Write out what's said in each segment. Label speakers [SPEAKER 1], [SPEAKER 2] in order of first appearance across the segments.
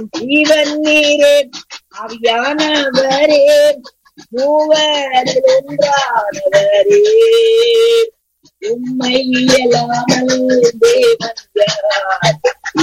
[SPEAKER 1] ஜீவன் நீரே ஆவியானவரே மூவரில் ஒன்றானவரே உண்மை இயலாமல் தேவன் யார்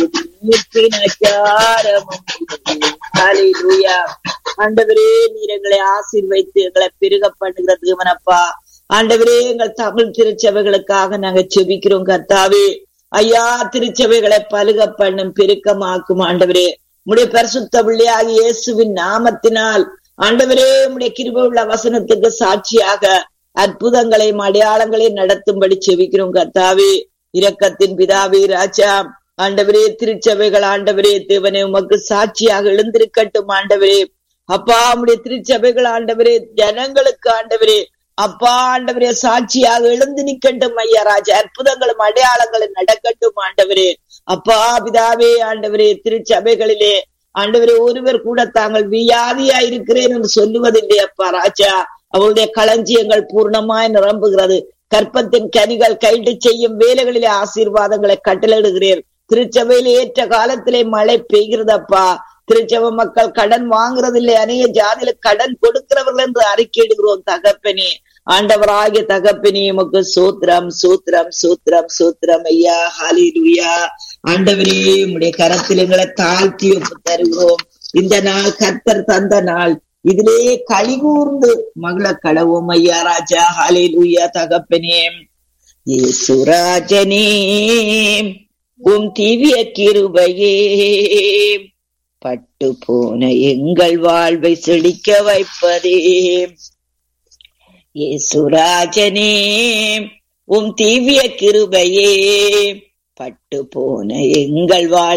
[SPEAKER 1] ஆண்டவரே நீர் எங்களை ஆசீர்வைத்து எங்களை பெருக பண்ணுகிற தேவனப்பா ஆண்டவரே எங்கள் தமிழ் திருச்சபைகளுக்காக நாங்க செபிக்கிறோம் கர்த்தாவே ஐயா திருச்சபைகளை பலுக பண்ணும் பெருக்கமாக்கும் ஆண்டவரே உடைய பரிசுத்த பிள்ளையாக இயேசுவின் நாமத்தினால் ஆண்டவரே உடைய கிருப உள்ள வசனத்துக்கு சாட்சியாக அற்புதங்களையும் அடையாளங்களையும் நடத்தும்படி செவிக்கிறோம் கர்த்தாவே இரக்கத்தின் பிதாவே ராஜா ஆண்டவரே திருச்சபைகள் ஆண்டவரே தேவனே உமக்கு சாட்சியாக எழுந்திருக்கட்டும் ஆண்டவரே அப்பா உடைய திருச்சபைகள் ஆண்டவரே ஜனங்களுக்கு ஆண்டவரே அப்பா ஆண்டவரே சாட்சியாக எழுந்து நிக்கட்டும் ஐயா ராஜா அற்புதங்களும் அடையாளங்களும் நடக்கட்டும் ஆண்டவரே அப்பா பிதாவே ஆண்டவரே திருச்சபைகளிலே ஆண்டவரே ஒருவர் கூட தாங்கள் வியாதியா இருக்கிறேன் என்று சொல்லுவதில்லை அப்பா ராஜா அவருடைய களஞ்சியங்கள் பூர்ணமாய் நிரம்புகிறது கற்பத்தின் கனிகள் கைட்டு செய்யும் வேலைகளிலே ஆசீர்வாதங்களை கட்டளிடுகிறேன் திருச்சபையில ஏற்ற காலத்திலே மழை பெய்கிறதப்பா திருச்சபை மக்கள் கடன் வாங்குறதில்லை அநேக ஜாதியில கடன் கொடுக்கிறவர்கள் என்று அறிக்கையிடுகிறோம் தகப்பனே ஆண்டவராகிய தகப்பனே உமக்கு சூத்திரம் சூத்திரம் சூத்திரம் சூத்திரம் ஐயா ஹாலிலுயா ஆண்டவரே உடைய கரத்தில் எங்களை தாழ்த்தி ஒப்பு தருகிறோம் இந்த நாள் கர்த்தர் தந்த நாள் இதிலே களிகூர்ந்து மகள கடவும் ஐயா ராஜா ஹாலிலுயா தகப்பனே ஏசுராஜனே உம் திவ்ய கிருபையே பட்டு போன எங்கள் வாழ்வை செழிக்க வைப்பதே ஏசுராஜனே உம் திவ்ய கிருபையே பட்டு போன எங்கள் வாழ்